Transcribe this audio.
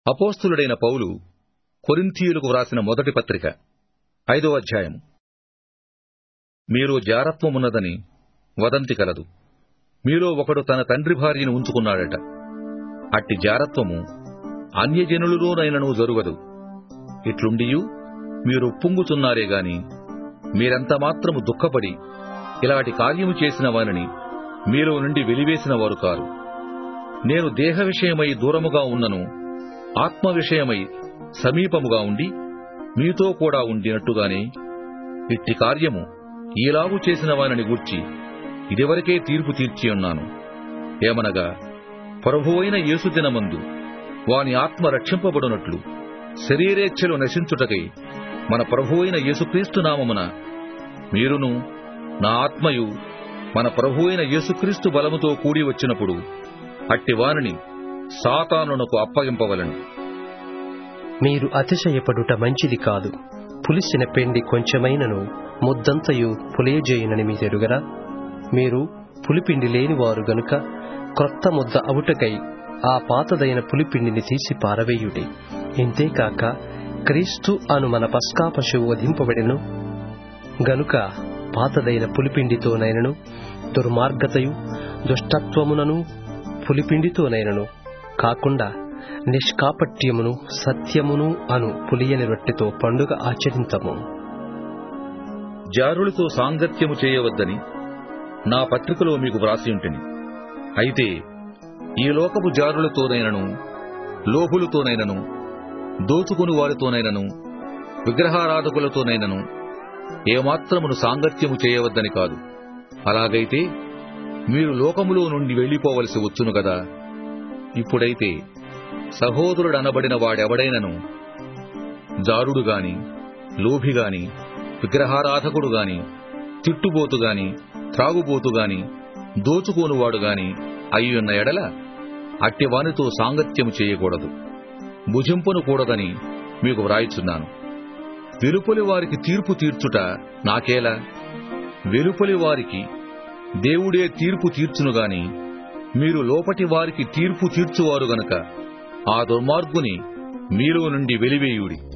అపోస్తులుడైన పౌలు కొరింథీయులకు వ్రాసిన మొదటి పత్రిక ఐదో అధ్యాయం మీలో జారత్వమున్నదని వదంతి కలదు మీలో ఒకడు తన తండ్రి భార్యను ఉంచుకున్నాడట అట్టి జారత్వము అన్యజనులలోనైనను జరుగదు ఇట్లుండియు మీరు ఉప్పొంగుచున్నారే గాని మీరెంత మాత్రము దుఃఖపడి ఇలాంటి కార్యము చేసిన వారిని మీలో నుండి వెలివేసిన వారు కారు నేను దేహ విషయమై దూరముగా ఉన్నను ఆత్మ విషయమై సమీపముగా ఉండి మీతో కూడా ఉండినట్టుగానే ఇట్టి కార్యము ఈలాగు చేసిన వారిని గూర్చి ఇదివరకే తీర్పు తీర్చి ఉన్నాను ఏమనగా ప్రభువైన యేసు దినమందు వాని ఆత్మ రక్షింపబడునట్లు శరీరేచ్ఛలు నశించుటకై మన ప్రభువైన యేసుక్రీస్తు నామమున మీరును నా ఆత్మయు మన ప్రభువైన యేసుక్రీస్తు బలముతో కూడి వచ్చినప్పుడు అట్టి వానిని సాతానునకు అప్పగింపవలను మీరు అతిశయపడుట మంచిది కాదు పులిసిన పిండి కొంచెమైనను ముద్దంతయు పులియజేయునని మీ తెరుగరా మీరు పులిపిండి లేనివారు గనుక క్రొత్త ముద్ద అవుటకై ఆ పాతదైన పులిపిండిని తీసి పారవేయుడి ఇంతేకాక క్రీస్తు అను మన పస్కా పశువు వధింపబడెను గనుక పాతదైన పులిపిండితోనైనను దుర్మార్గతయు దుష్టత్వమునను పులిపిండితోనైనను కాకుండా నిష్కాపట్యమును సత్యమును అను పులియని రొట్టెతో పండుగ ఆచరింతము జారులతో సాంగత్యము చేయవద్దని నా పత్రికలో మీకు వ్రాసి ఉంటిని అయితే ఈ లోకపు జారులతోనైనను లోపులతోనైనను దోచుకుని వారితోనైనను విగ్రహారాధకులతోనైనను ఏమాత్రమును సాంగత్యము చేయవద్దని కాదు అలాగైతే మీరు లోకములో నుండి వెళ్లిపోవలసి వచ్చును గదా ఇప్పుడైతే సహోదరుడనబడిన వాడెవడైనను జారుడు గాని లోభి గాని విగ్రహారాధకుడు గాని తిట్టుబోతు గాని త్రాగుబోతు గాని దోచుకోనువాడు గాని అయ్యున్న ఎడల అట్టివానితో సాంగత్యము చేయకూడదు భుజింపును కూడదని మీకు వ్రాయిచున్నాను వెలుపలి వారికి తీర్పు తీర్చుట నాకేలా వెలుపలి వారికి దేవుడే తీర్పు తీర్చును గాని మీరు లోపటి వారికి తీర్పు తీర్చువారు గనక ఆ దుర్మార్గుని మీలో నుండి వెలివేయుడి